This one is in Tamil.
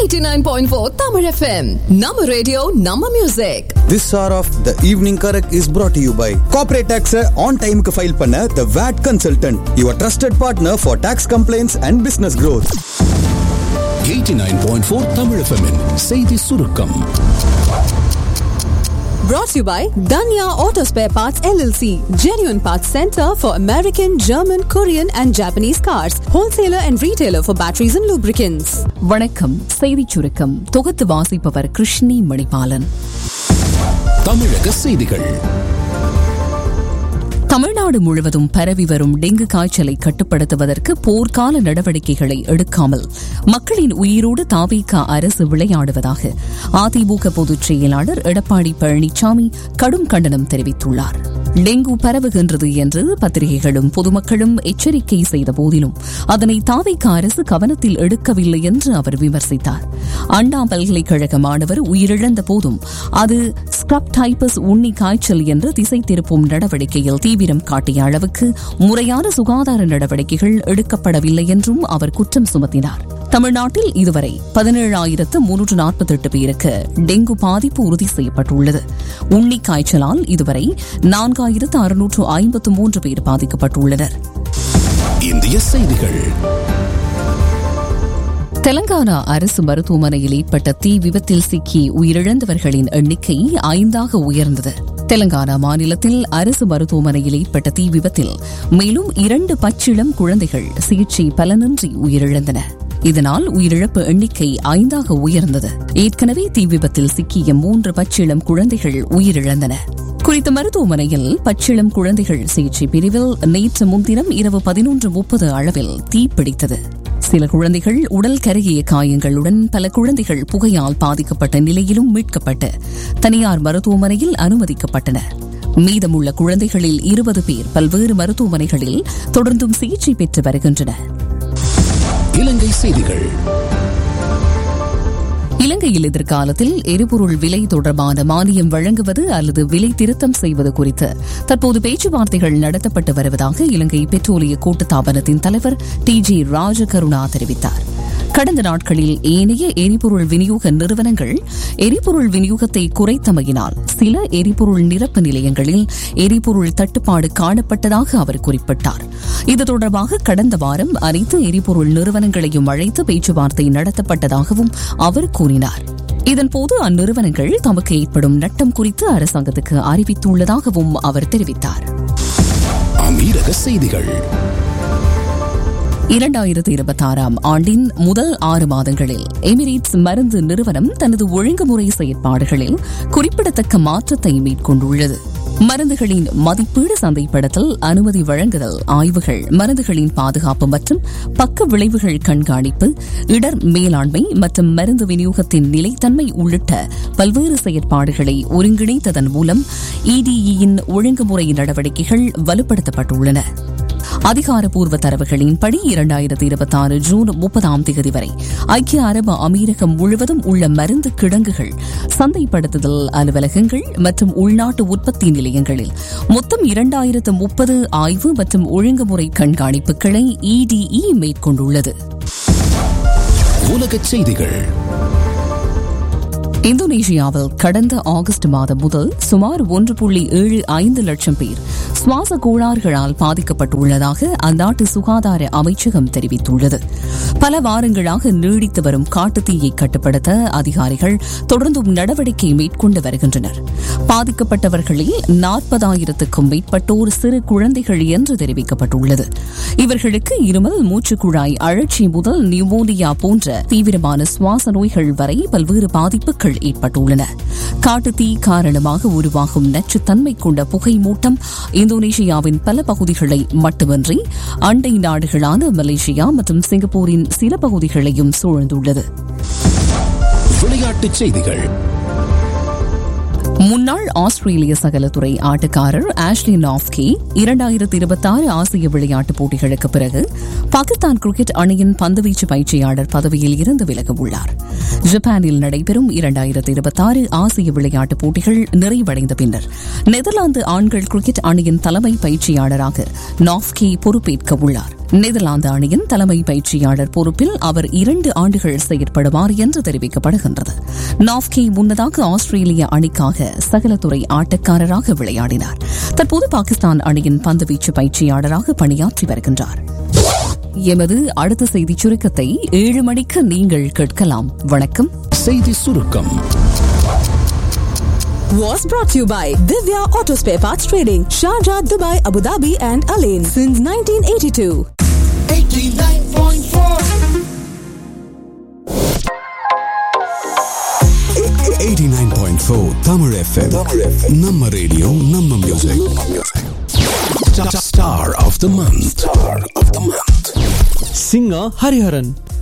89.4 Tamil FM. Nama radio, Nama music. This hour of the evening correct is brought to you by corporate tax on time க்கு ஃபைல் பண்ண the VAT consultant your trusted partner for tax complaints and business growth 89.4 Tamil FM -இன் செய்தி சுருக்கம் Brought to you by Danya Auto Spare Parts LLC. Genuine Parts Center for American, German, Korean and Japanese cars. Wholesaler and retailer for batteries and lubricants. வணக்கம் செய்திச் சுருக்கம் தொகுத்து வாசிப்பவர் கிருஷ்ணி மணிபாலன் தமிழக செய்திகள் தமிழ்நாடு முழுவதும் பரவி வரும் டெங்கு காய்ச்சலை கட்டுப்படுத்துவதற்கு போர்க்கால நடவடிக்கைகளை எடுக்காமல் மக்களின் உயிரோடு தாவேகா அரசு விளையாடுவதாக அதிமுக பொதுச் செயலாளர் எடப்பாடி பழனிசாமி கடும் கண்டனம் தெரிவித்துள்ளார் டெங்கு பரவுகின்றது என்று பத்திரிகைகளும் பொதுமக்களும் எச்சரிக்கை செய்த போதிலும் அதனை தாவேகா அரசு கவனத்தில் எடுக்கவில்லை என்று அவர் விமர்சித்தார் அண்ணா பல்கலைக்கழக மாணவர் உயிரிழந்த போதும் அது ஸ்கிரப் டைபஸ் உண்ணி காய்ச்சல் என்று திசை திருப்பும் நடவடிக்கையில் தீவிரம் காட்டிய அளவுக்கு முறையான சுகாதார நடவடிக்கைகள் எடுக்கப்படவில்லை என்றும் அவர் குற்றம் சுமத்தினார் தமிழ்நாட்டில் இதுவரை பதினேழாயிரத்து முன்னூற்று நாற்பத்தெட்டு பேருக்கு டெங்கு பாதிப்பு உறுதி செய்யப்பட்டுள்ளது உண்ணி காய்ச்சலால் இதுவரை நான்காயிரத்து அறுநூற்று ஐம்பத்து மூன்று பேர் பாதிக்கப்பட்டுள்ளனர் இந்திய செய்திகள் தெலங்கானா அரசு மருத்துவமனையில் ஏற்பட்ட தீ விபத்தில் சிக்கி உயிரிழந்தவர்களின் எண்ணிக்கை ஐந்தாக உயர்ந்தது தெலங்கானா மாநிலத்தில் அரசு மருத்துவமனையில் ஏற்பட்ட தீ விபத்தில் மேலும் இரண்டு பச்சிளம் குழந்தைகள் சிகிச்சை பலனின்றி உயிரிழந்தன இதனால் உயிரிழப்பு எண்ணிக்கை ஐந்தாக உயர்ந்தது ஏற்கனவே தீ விபத்தில் சிக்கிய மூன்று பச்சிளம் குழந்தைகள் உயிரிழந்தன குறித்த மருத்துவமனையில் பச்சிளம் குழந்தைகள் சிகிச்சை பிரிவில் நேற்று முன்தினம் இரவு பதினொன்று முப்பது அளவில் தீப்பிடித்தது சில குழந்தைகள் உடல் கருகிய காயங்களுடன் பல குழந்தைகள் புகையால் பாதிக்கப்பட்ட நிலையிலும் மீட்கப்பட்டு தனியார் மருத்துவமனையில் அனுமதிக்கப்பட்டனர் மீதமுள்ள குழந்தைகளில் இருபது பேர் பல்வேறு மருத்துவமனைகளில் தொடர்ந்தும் சிகிச்சை பெற்று வருகின்றனர் இலங்கை செய்திகள் இலங்கையில் எதிர்காலத்தில் எரிபொருள் விலை தொடர்பான மானியம் வழங்குவது அல்லது விலை திருத்தம் செய்வது குறித்து தற்போது பேச்சுவார்த்தைகள் நடத்தப்பட்டு வருவதாக இலங்கை பெட்ரோலிய கூட்டுத்தாபனத்தின் தலைவர் டி ஜி ராஜகருணா தெரிவித்தார் கடந்த நாட்களில் ஏனைய எரிபொருள் விநியோக நிறுவனங்கள் எரிபொருள் விநியோகத்தை குறைத்தமையினால் சில எரிபொருள் நிரப்பு நிலையங்களில் எரிபொருள் தட்டுப்பாடு காணப்பட்டதாக அவர் குறிப்பிட்டார் இது தொடர்பாக கடந்த வாரம் அனைத்து எரிபொருள் நிறுவனங்களையும் அழைத்து பேச்சுவார்த்தை நடத்தப்பட்டதாகவும் அவர் கூறினார் இதன்போது அந்நிறுவனங்கள் தமக்கு ஏற்படும் நட்டம் குறித்து அரசாங்கத்துக்கு அறிவித்துள்ளதாகவும் அவர் தெரிவித்தார் அமீரக செய்திகள் இரண்டாயிரத்தி இருபத்தாறாம் ஆண்டின் முதல் ஆறு மாதங்களில் எமிரேட்ஸ் மருந்து நிறுவனம் தனது ஒழுங்குமுறை செயற்பாடுகளில் குறிப்பிடத்தக்க மாற்றத்தை மேற்கொண்டுள்ளது மருந்துகளின் மதிப்பீடு சந்தைப்படுத்தல் அனுமதி வழங்குதல் ஆய்வுகள் மருந்துகளின் பாதுகாப்பு மற்றும் பக்க விளைவுகள் கண்காணிப்பு இடர் மேலாண்மை மற்றும் மருந்து விநியோகத்தின் நிலைத்தன்மை உள்ளிட்ட பல்வேறு செயற்பாடுகளை ஒருங்கிணைத்ததன் மூலம் இடிஇயின் ஒழுங்குமுறை நடவடிக்கைகள் வலுப்படுத்தப்பட்டுள்ளன அதிகாரப்பூர்வ தரவுகளின்படி இரண்டாயிரத்தி இருபத்தி ஆறு ஜூன் முப்பதாம் தேதி வரை ஐக்கிய அரபு அமீரகம் முழுவதும் உள்ள மருந்து கிடங்குகள் சந்தைப்படுத்துதல் அலுவலகங்கள் மற்றும் உள்நாட்டு உற்பத்தி நிலையங்களில் மொத்தம் இரண்டாயிரத்து முப்பது ஆய்வு மற்றும் ஒழுங்குமுறை கண்காணிப்புகளை இடிஇ மேற்கொண்டுள்ளது உலகச் செய்திகள் இந்தோனேஷியாவில் கடந்த ஆகஸ்ட் மாதம் முதல் சுமார் ஒன்று புள்ளி ஏழு ஐந்து லட்சம் பேர் சுவாச கோளாறுகளால் பாதிக்கப்பட்டுள்ளதாக அந்நாட்டு சுகாதார அமைச்சகம் தெரிவித்துள்ளது பல வாரங்களாக நீடித்து வரும் காட்டுத்தீயை கட்டுப்படுத்த அதிகாரிகள் தொடர்ந்தும் நடவடிக்கை மேற்கொண்டு வருகின்றனர் பாதிக்கப்பட்டவர்களில் நாற்பதாயிரத்துக்கும் மேற்பட்டோர் சிறு குழந்தைகள் என்று தெரிவிக்கப்பட்டுள்ளது இவர்களுக்கு இருமல் மூச்சுக்குழாய் அழற்சி முதல் நியூமோனியா போன்ற தீவிரமான சுவாச நோய்கள் வரை பல்வேறு பாதிப்புகள் ஏற்பட்டுள்ளன காட்டுத்தீ காரணமாக உருவாகும் நச்சுத்தன்மை கொண்ட புகை மூட்டம் இந்தோனேஷியாவின் பல பகுதிகளை மட்டுமின்றி அண்டை நாடுகளான மலேசியா மற்றும் சிங்கப்பூரின் சில பகுதிகளையும் சூழ்ந்துள்ளது விளையாட்டுச் செய்திகள் முன்னாள் ஆஸ்திரேலிய சகலத்துறை ஆட்டக்காரர் ஆஷ்லி நாஃப்கி இரண்டாயிரத்தி இருபத்தி ஆறு ஆசிய விளையாட்டுப் போட்டிகளுக்கு பிறகு பாகிஸ்தான் கிரிக்கெட் அணியின் பந்துவீச்சு பயிற்சியாளர் பதவியில் இருந்து விலக உள்ளார் ஜப்பானில் நடைபெறும் இரண்டாயிரத்தி இருபத்தாறு ஆசிய விளையாட்டுப் போட்டிகள் நிறைவடைந்த பின்னர் நெதர்லாந்து ஆண்கள் கிரிக்கெட் அணியின் தலைமை பயிற்சியாளராக நாஃப்கே பொறுப்பேற்க உள்ளார் நெதர்லாந்து அணியின் தலைமை பயிற்சியாளர் பொறுப்பில் அவர் இரண்டு ஆண்டுகள் செயற்படுவார் என்று தெரிவிக்கப்படுகின்றது நாஃப்கே முன்னதாக ஆஸ்திரேலிய அணிக்காக சகலத்துறை ஆட்டக்காரராக விளையாடினார் தற்போது பாகிஸ்தான் அணியின் பந்துவீச்சு பயிற்சியாளராக பணியாற்றி வருகின்றார் எமது அடுத்த செய்தி சுருக்கத்தை ஏழு மணிக்கு நீங்கள் கேட்கலாம் வணக்கம் செய்தி சுருக்கம் Was brought to you by Divya Auto Spare Parts Trading, Sharjah, Dubai, Abu Dhabi, and Alain since 1982. 89.4 Tamil FM. நம்ம ரேடியோ நம்ம music Star of the month. Star of the month. singer Hariharan.